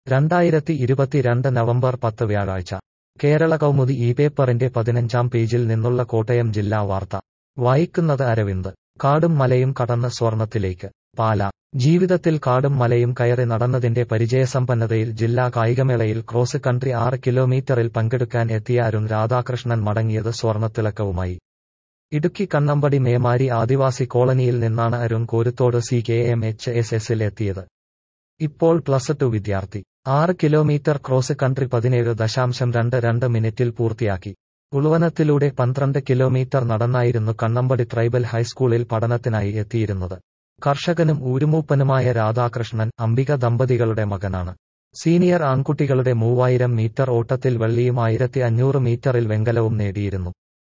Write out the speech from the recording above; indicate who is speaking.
Speaker 1: രണ്ടായിരത്തി ഇരുപത്തിരണ്ട് നവംബർ പത്ത് വ്യാഴാഴ്ച കേരള കൗമുദി ഈ പേപ്പറിന്റെ പതിനഞ്ചാം പേജിൽ നിന്നുള്ള കോട്ടയം ജില്ലാ വാർത്ത വായിക്കുന്നത് അരവിന്ദ് കാടും മലയും കടന്ന് സ്വർണത്തിലേക്ക് പാല ജീവിതത്തിൽ കാടും മലയും കയറി നടന്നതിന്റെ പരിചയസമ്പന്നതയിൽ ജില്ലാ കായികമേളയിൽ ക്രോസ് കൺട്രി ആറ് കിലോമീറ്ററിൽ പങ്കെടുക്കാൻ എത്തിയ അരുൺ രാധാകൃഷ്ണൻ മടങ്ങിയത് സ്വർണത്തിളക്കവുമായി ഇടുക്കി കണ്ണമ്പടി മേമാരി ആദിവാസി കോളനിയിൽ നിന്നാണ് Arun Koruthodu C K M H S എസിൽ എത്തിയത് ഇപ്പോൾ പ്ലസ് ടു വിദ്യാർത്ഥി ആറ് കിലോമീറ്റർ ക്രോസ് കൺട്രി പതിനേഴ് ദശാംശം രണ്ട് രണ്ട് മിനിറ്റിൽ പൂർത്തിയാക്കി ഉൾവനത്തിലൂടെ പന്ത്രണ്ട് കിലോമീറ്റർ നടന്നായിരുന്നു കണ്ണമ്പടി ട്രൈബൽ ഹൈസ്കൂളിൽ പഠനത്തിനായി എത്തിയിരുന്നത് കർഷകനും ഊരുമൂപ്പനുമായ രാധാകൃഷ്ണൻ അംബിക ദമ്പതികളുടെ മകനാണ് സീനിയർ ആൺകുട്ടികളുടെ മൂവായിരം മീറ്റർ ഓട്ടത്തിൽ വെള്ളിയും ആയിരത്തി അഞ്ഞൂറ് മീറ്ററിൽ വെങ്കലവും നേടിയിരുന്നു